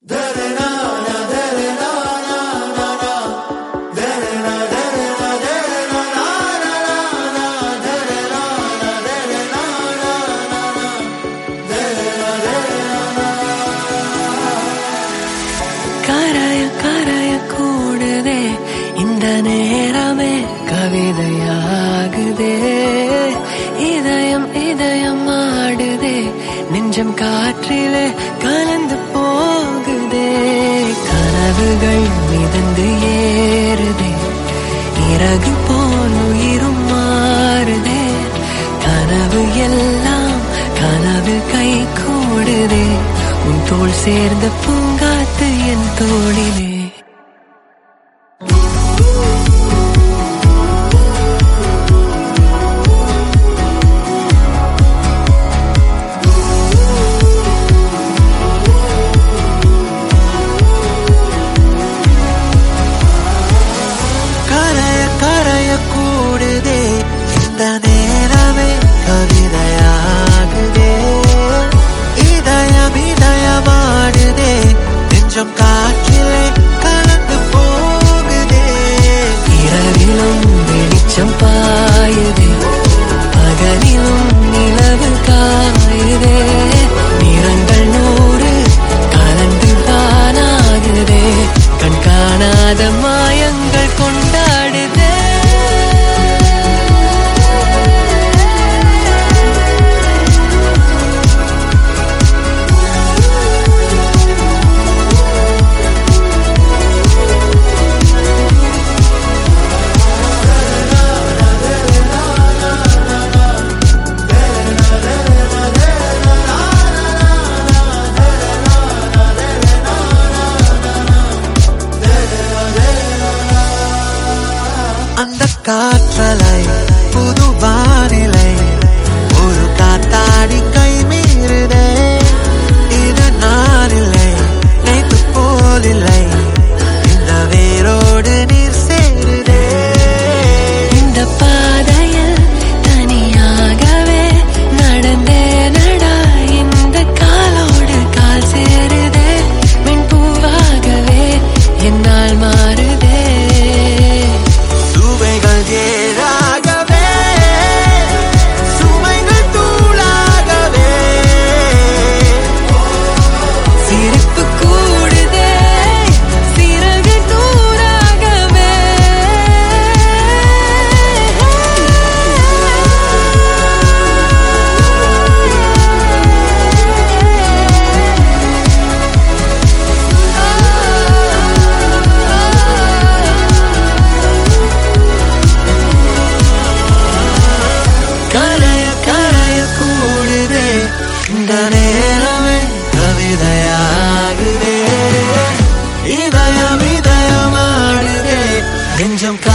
கரைய கரைய கூடுதே இந்த நேரமே கவிதையாகுதே இதயம் இதயம் ஆடுதே நெஞ்சம் காற்றிலே கலந்து போகுதே கனவுகள் மிதந்து ஏறுதே இறகு போல் உயிரும் மாறுதே கனவு எல்லாம் கனவு கை கூடுதே உன் தோள் சேர்ந்த பூங்காத்து என் தோளிலே கரைய கரைய கூடுதே இந்த நேரமே கவிதையாகுதே இதயம் இதயமாடுதே நெஞ்சம் காற்றிலே கலந்து போகுதே இரவிலும் வெளிச்சம் பாயுதே பகலிலும் நிலவு காயுதே நிறங்கள் நூறு கலந்து தானாகுதே கண் காணாத மாயங்கள் கொண்டாடுதே அந்த காற்றலை புது வானிலை ஒரு காத்தாடி கை மீறுதே இது நான் இல்லை நேற்று போலில்லை இந்த வேரோடு நீர் சேருதே இந்த பாதையில் தனியாகவே நடந்தே நடா இந்த காலோடு கால் சேருதே வெண்பூவாகவே என்னால் மாறுதே சுவைகள் ஏறாகவே சுமைகள் தூளாகவே சிரிப்பு கூடுதே சிறகு தூராகவே கரைய கரைய கூடுதே இந்த நேரமே கவிதையாகுதே இதயம் இதயமாடுதே நெஞ்சம் கா